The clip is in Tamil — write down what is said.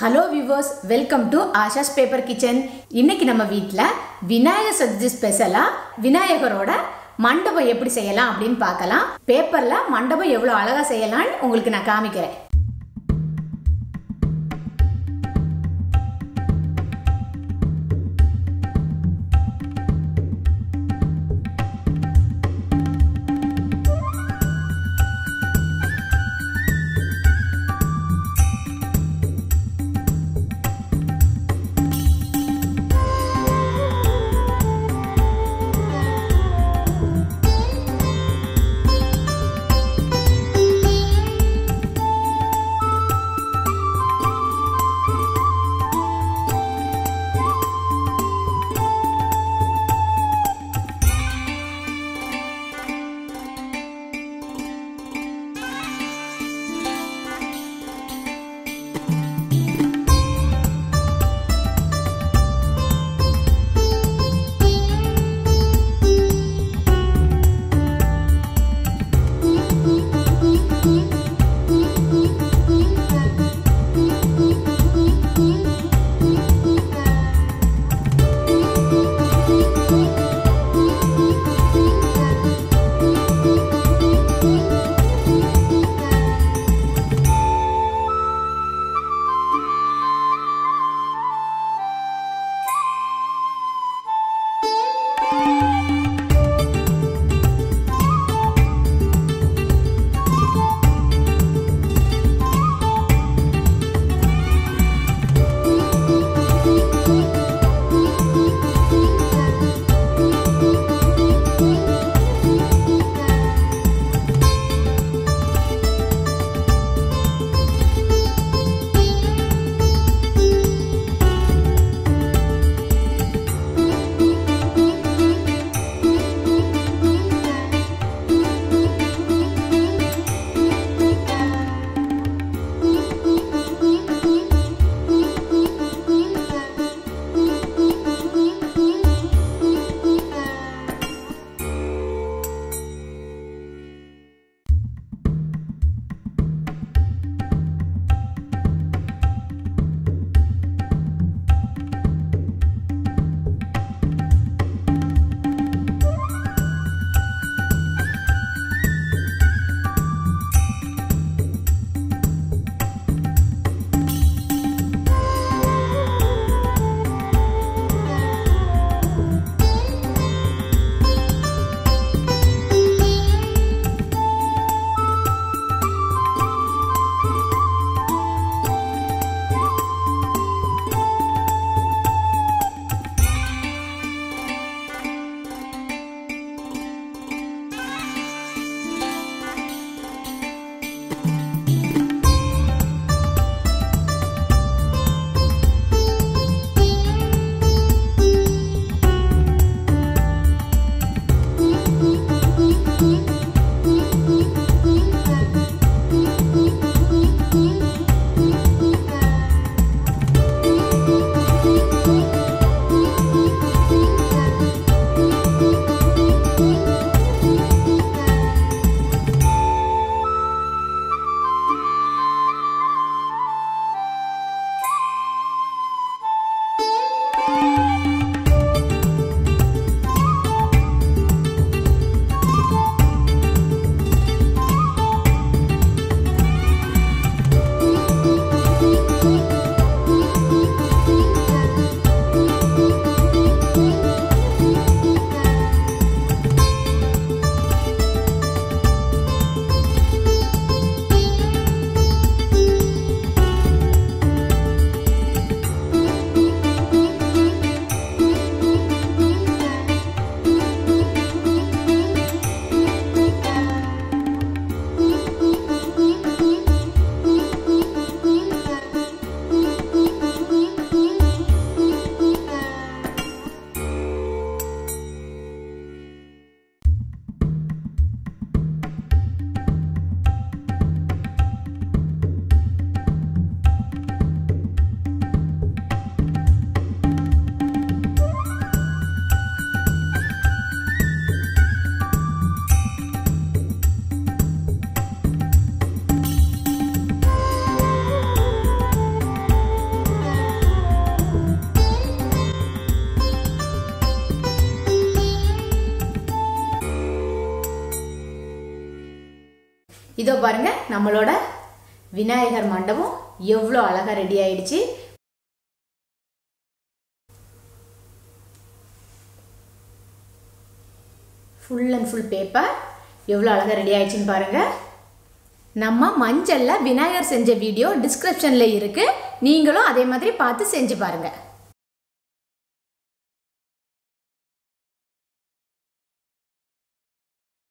hello viewers welcome to Asha's paper kitchen இன்னைக்கு நம்ம வீட்டில் விநாயகர் சதுர்த்தி ஸ்பெஷலாக விநாயகரோட மண்டபம் எப்படி செய்யலாம் அப்படின்னு பார்க்கலாம் பேப்பரில் மண்டபம் எவ்வளோ அழகாக செய்யலாம்னு உங்களுக்கு நான் காமிக்கிறேன் இதோ பாருங்க நம்மளோட விநாயகர் மண்டபம் எவ்வளோ அழகாக ரெடி ஆயிடுச்சு ஃபுல் அண்ட் ஃபுல் பேப்பர் எவ்வளோ அழகாக ரெடி ஆயிடுச்சுன்னு பாருங்கள் நம்ம மஞ்சளில் விநாயகர் செஞ்ச வீடியோ டிஸ்கிரிப்ஷனில் இருக்குது நீங்களும் அதே மாதிரி பார்த்து செஞ்சு பாருங்கள்